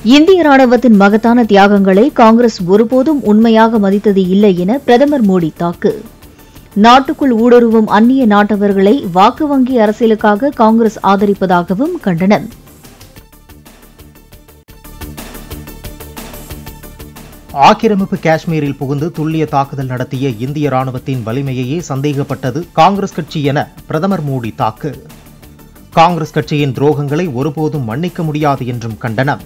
இந்திய ராணுவத்தின் மகத்தான தியாகங்களை காங்கிரஸ் ஒருபோதும் உண்மையாக மதித்தது இல்லை என பிரதமர் மோடி தாக்கு நாட்டுக்குள் ஊடுருவும் அந்நிய நாட்டவர்களை வாக்கு வங்கி அரசியலுக்காக காங்கிரஸ் ஆதரிப்பதாகவும் கண்டனம் ஆக்கிரமிப்பு காஷ்மீரில் புகுந்து துல்லிய தாக்குதல் நடத்திய இந்திய ராணுவத்தின் வலிமையையே சந்தேகப்பட்டது காங்கிரஸ் கட்சி என பிரதமர் மோடி தாக்கு காங்கிரஸ் கட்சியின் துரோகங்களை ஒருபோதும் மன்னிக்க முடியாது என்றும் கண்டனம்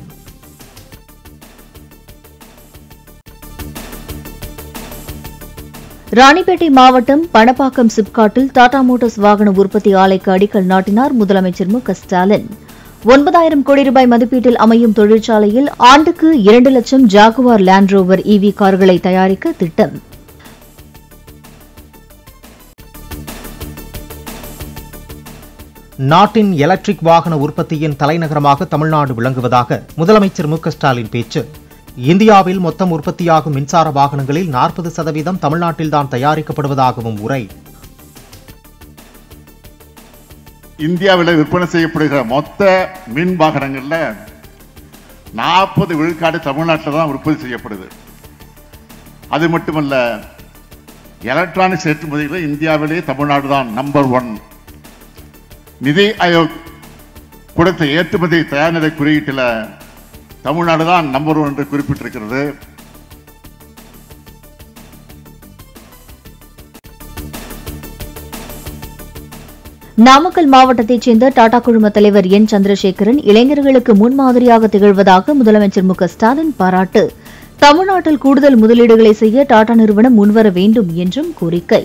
ராணிப்பேட்டை மாவட்டம் பணப்பாக்கம் சிப்காட்டில் டாடா மோட்டார்ஸ் வாகன உற்பத்தி ஆலைக்கு அடிக்கல் நாட்டினார் முதலமைச்சர் மு க ஸ்டாலின் ஒன்பதாயிரம் கோடி ரூபாய் மதிப்பீட்டில் அமையும் தொழிற்சாலையில் ஆண்டுக்கு இரண்டு லட்சம் ஜாகுவார் லேண்ட் ரோவர் இவி கார்களை தயாரிக்க திட்டம் நாட்டின் எலக்ட்ரிக் வாகன உற்பத்தியின் தலைநகரமாக தமிழ்நாடு விளங்குவதாக முதலமைச்சர் மு க ஸ்டாலின் பேச்சு இந்தியாவில் மொத்தம் உற்பத்தியாகும் மின்சார வாகனங்களில் நாற்பது சதவீதம் தமிழ்நாட்டில்தான் தயாரிக்கப்படுவதாகவும் உரை இந்தியாவில் விற்பனை செய்யப்படுகிற மொத்த மின் வாகனங்கள்ல நாற்பது விழுக்காடு தமிழ்நாட்டில் தான் உற்பத்தி செய்யப்படுது அது மட்டுமல்ல எலக்ட்ரானிக்ஸ் ஏற்றுமதியில் இந்தியாவிலே தமிழ்நாடு தான் நம்பர் ஒன் நிதி ஆயோக் கொடுத்த ஏற்றுமதி தயார்நிலை குறியீட்டில் தமிழ்நாடு தான் நம்பர் ஒன் என்று குறிப்பிட்டிருக்கிறது நாமக்கல் மாவட்டத்தைச் சேர்ந்த டாடா குழும தலைவர் என் சந்திரசேகரன் இளைஞர்களுக்கு முன்மாதிரியாக திகழ்வதாக முதலமைச்சர் மு க ஸ்டாலின் பாராட்டு தமிழ்நாட்டில் கூடுதல் முதலீடுகளை செய்ய டாடா நிறுவனம் முன்வர வேண்டும் என்றும் கோரிக்கை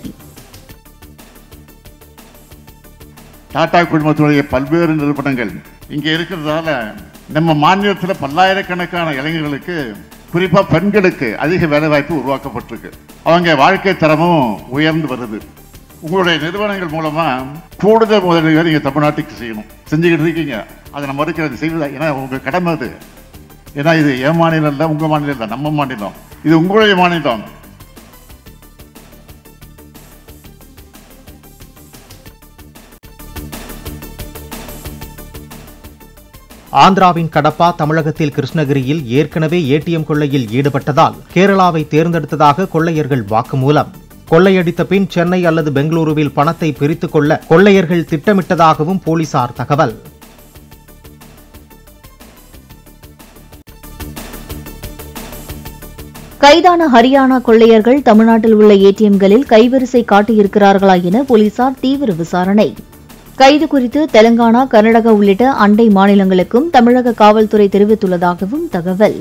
டாடா குழுமத்துடைய பல்வேறு நிறுவனங்கள் இங்கே இருக்கிறதால நம்ம மாநிலத்தில் பல்லாயிரக்கணக்கான இளைஞர்களுக்கு குறிப்பா பெண்களுக்கு அதிக வேலைவாய்ப்பு உருவாக்கப்பட்டிருக்கு அவங்க வாழ்க்கை தரமும் உயர்ந்து வருது உங்களுடைய நிறுவனங்கள் மூலமா கூடுதல் முதலீடுகள் நீங்க தமிழ்நாட்டுக்கு செய்யணும் செஞ்சுக்கிட்டு இருக்கீங்க அதை நம்ம மறுக்கிறது செய்வதா ஏன்னா உங்க கடமை அது ஏன்னா இது என் மாநிலம் இல்லை உங்க மாநிலம் இல்லை நம்ம மாநிலம் இது உங்களுடைய மாநிலம் ஆந்திராவின் கடப்பா தமிழகத்தில் கிருஷ்ணகிரியில் ஏற்கனவே ஏடிஎம் கொள்ளையில் ஈடுபட்டதால் கேரளாவை தேர்ந்தெடுத்ததாக கொள்ளையர்கள் வாக்குமூலம் கொள்ளையடித்த பின் சென்னை அல்லது பெங்களூருவில் பணத்தை பிரித்துக் கொள்ள கொள்ளையர்கள் திட்டமிட்டதாகவும் போலீசார் தகவல் கைதான ஹரியானா கொள்ளையர்கள் தமிழ்நாட்டில் உள்ள ஏடிஎம்களில் கைவரிசை காட்டியிருக்கிறார்களா என போலீசார் தீவிர விசாரணை கைது குறித்து தெலங்கானா கர்நாடகா உள்ளிட்ட அண்டை மாநிலங்களுக்கும் தமிழக காவல்துறை தெரிவித்துள்ளதாகவும் தகவல்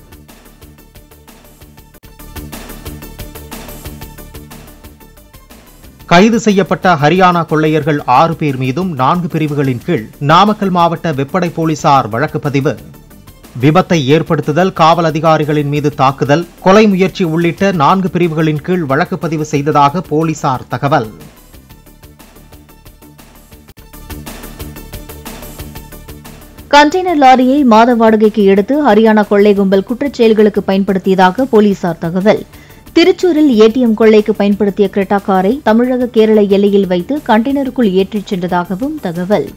கைது செய்யப்பட்ட ஹரியானா கொள்ளையர்கள் ஆறு பேர் மீதும் நான்கு பிரிவுகளின் கீழ் நாமக்கல் மாவட்ட வெப்படை போலீசார் வழக்கு பதிவு விபத்தை ஏற்படுத்துதல் காவல் அதிகாரிகளின் மீது தாக்குதல் கொலை முயற்சி உள்ளிட்ட நான்கு பிரிவுகளின் கீழ் வழக்கு பதிவு செய்ததாக போலீசார் தகவல் கண்டெய்னர் லாரியை மாத வாடகைக்கு எடுத்து ஹரியானா கொள்ளை கும்பல் குற்றச் செயல்களுக்கு பயன்படுத்தியதாக போலீசார் தகவல் திருச்சூரில் ஏடிஎம் கொள்ளைக்கு பயன்படுத்திய கிரெட்டா காரை தமிழக கேரள எல்லையில் வைத்து கண்டெய்னருக்குள் ஏற்றிச் சென்றதாகவும் தகவல்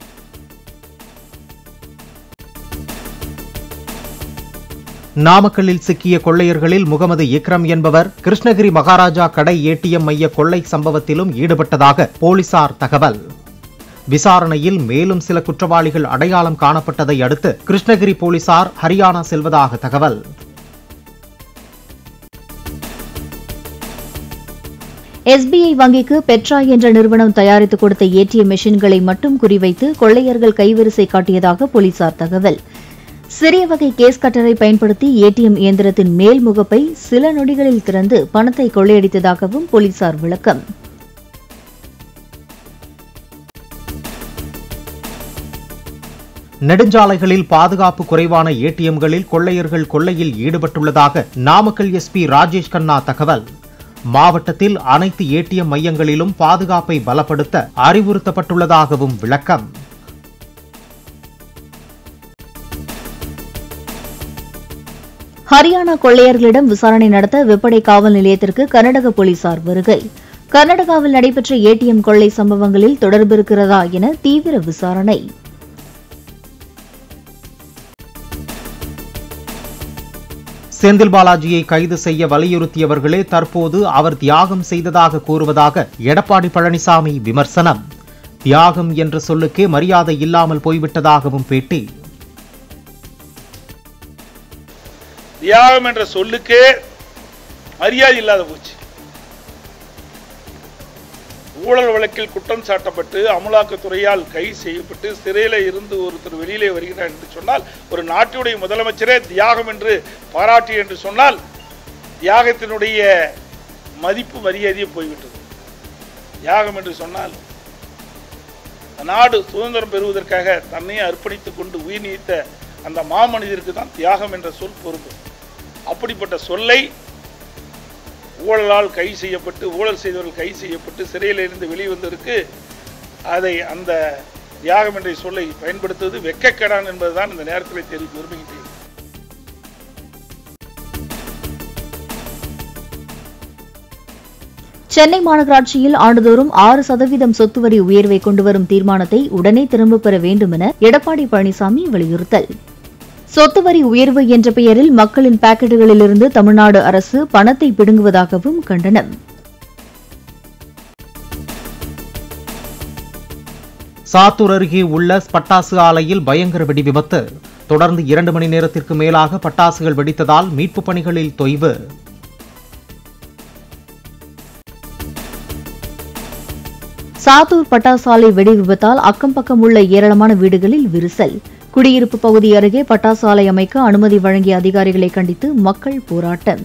நாமக்கல்லில் சிக்கிய கொள்ளையர்களில் முகமது இக்ரம் என்பவர் கிருஷ்ணகிரி மகாராஜா கடை ஏடிஎம் மைய கொள்ளை சம்பவத்திலும் ஈடுபட்டதாக போலீசார் தகவல் விசாரணையில் மேலும் சில குற்றவாளிகள் அடையாளம் காணப்பட்டதை அடுத்து கிருஷ்ணகிரி போலீசார் ஹரியானா செல்வதாக தகவல் எஸ்பிஐ வங்கிக்கு பெட்ரா என்ற நிறுவனம் தயாரித்து கொடுத்த ஏடிஎம் மெஷின்களை மட்டும் குறிவைத்து கொள்ளையர்கள் கைவரிசை காட்டியதாக போலீசார் தகவல் சிறிய வகை கேஸ் கட்டரை பயன்படுத்தி ஏடிஎம் இயந்திரத்தின் மேல் முகப்பை சில நொடிகளில் திறந்து பணத்தை கொள்ளையடித்ததாகவும் போலீசார் விளக்கம் நெடுஞ்சாலைகளில் பாதுகாப்பு குறைவான ஏடிஎம்களில் கொள்ளையர்கள் கொள்ளையில் ஈடுபட்டுள்ளதாக நாமக்கல் எஸ்பி ராஜேஷ் கண்ணா தகவல் மாவட்டத்தில் அனைத்து ஏடிஎம் மையங்களிலும் பாதுகாப்பை பலப்படுத்த அறிவுறுத்தப்பட்டுள்ளதாகவும் விளக்கம் ஹரியானா கொள்ளையர்களிடம் விசாரணை நடத்த வெப்படை காவல் நிலையத்திற்கு கர்நாடக போலீசார் வருகை கர்நாடகாவில் நடைபெற்ற ஏடிஎம் கொள்ளை சம்பவங்களில் தொடர்பு இருக்கிறதா என தீவிர விசாரணை செந்தில் பாலாஜியை கைது செய்ய வலியுறுத்தியவர்களே தற்போது அவர் தியாகம் செய்ததாக கூறுவதாக எடப்பாடி பழனிசாமி விமர்சனம் தியாகம் என்ற சொல்லுக்கே மரியாதை இல்லாமல் போய்விட்டதாகவும் பேட்டி தியாகம் என்ற சொல்லுக்கே மரியாதை இல்லாத போச்சு ஊழல் வழக்கில் குற்றம் சாட்டப்பட்டு அமலாக்கத்துறையால் கைது செய்யப்பட்டு சிறையில் இருந்து ஒருத்தர் வெளியிலே வருகிறார் என்று சொன்னால் ஒரு நாட்டுடைய முதலமைச்சரே தியாகம் என்று பாராட்டி என்று சொன்னால் தியாகத்தினுடைய மதிப்பு மரியாதையே போய்விட்டது தியாகம் என்று சொன்னால் நாடு சுதந்திரம் பெறுவதற்காக தன்னையே அர்ப்பணித்துக் கொண்டு உயிர் நீத்த அந்த மாமனிதருக்கு தான் தியாகம் என்ற சொல் பொருந்தும் அப்படிப்பட்ட சொல்லை ஊழலால் கைது செய்யப்பட்டு ஊழல் செய்தவர்கள் கைது செய்யப்பட்டு சிறையில் இருந்து வெளிவந்ததற்கு அதை அந்த தியாகம் என்ற சொல்லை பயன்படுத்துவது வெக்கக்கேடான் என்பதுதான் இந்த நேரத்தில் தெரிவிக்க விரும்புகின்றேன் சென்னை மாநகராட்சியில் ஆண்டுதோறும் ஆறு சதவீதம் சொத்து வரி உயர்வை கொண்டுவரும் தீர்மானத்தை உடனே திரும்பப் பெற வேண்டும் என எடப்பாடி பழனிசாமி வலியுறுத்தல் சொத்து வரி உயர்வு என்ற பெயரில் மக்களின் பாக்கெட்டுகளிலிருந்து தமிழ்நாடு அரசு பணத்தை பிடுங்குவதாகவும் கண்டனம் சாத்தூர் அருகே உள்ள பட்டாசு ஆலையில் பயங்கர வெடி விபத்து தொடர்ந்து இரண்டு மணி நேரத்திற்கு மேலாக பட்டாசுகள் வெடித்ததால் மீட்புப் பணிகளில் தொய்வு சாத்தூர் பட்டாசாலை வெடி விபத்தால் அக்கம் பக்கம் உள்ள ஏராளமான வீடுகளில் விரிசல் குடியிருப்பு பகுதி அருகே பட்டாசாலை அமைக்க அனுமதி வழங்கிய அதிகாரிகளை கண்டித்து மக்கள் போராட்டம்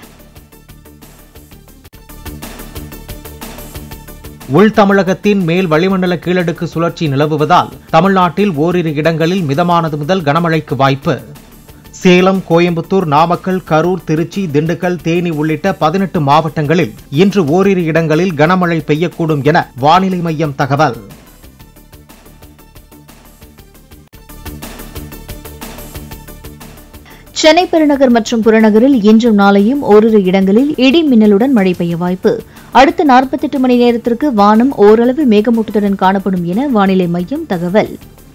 உள் தமிழகத்தின் மேல் வளிமண்டல கீழடுக்கு சுழற்சி நிலவுவதால் தமிழ்நாட்டில் ஓரிரு இடங்களில் மிதமானது முதல் கனமழைக்கு வாய்ப்பு சேலம் கோயம்புத்தூர் நாமக்கல் கரூர் திருச்சி திண்டுக்கல் தேனி உள்ளிட்ட பதினெட்டு மாவட்டங்களில் இன்று ஓரிரு இடங்களில் கனமழை பெய்யக்கூடும் என வானிலை மையம் தகவல் சென்னை பெருநகர் மற்றும் புறநகரில் இன்றும் நாளையும் ஓரிரு இடங்களில் இடி மின்னலுடன் மழை பெய்ய வாய்ப்பு அடுத்த 48 மணி நேரத்திற்கு வானம் ஓரளவு மேகமூட்டத்துடன் காணப்படும் என வானிலை மையம் தகவல்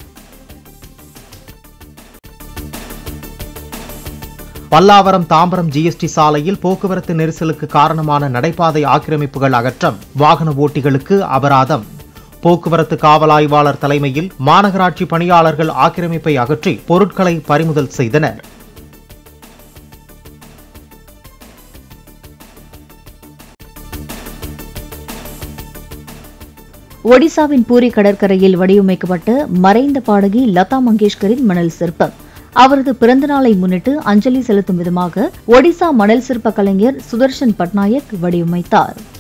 பல்லாவரம் தாம்பரம் ஜிஎஸ்டி சாலையில் போக்குவரத்து நெரிசலுக்கு காரணமான நடைபாதை ஆக்கிரமிப்புகள் அகற்றம் வாகன ஓட்டிகளுக்கு அபராதம் போக்குவரத்து காவல் ஆய்வாளர் தலைமையில் மாநகராட்சி பணியாளர்கள் ஆக்கிரமிப்பை அகற்றி பொருட்களை பறிமுதல் செய்தனர் ஒடிசாவின் பூரி கடற்கரையில் வடிவமைக்கப்பட்ட மறைந்த பாடகி லதா மங்கேஷ்கரின் மணல் சிற்பம் அவரது பிறந்த நாளை முன்னிட்டு அஞ்சலி செலுத்தும் விதமாக ஒடிசா மணல் சிற்ப கலைஞர் சுதர்ஷன் பட்நாயக் வடிவமைத்தார்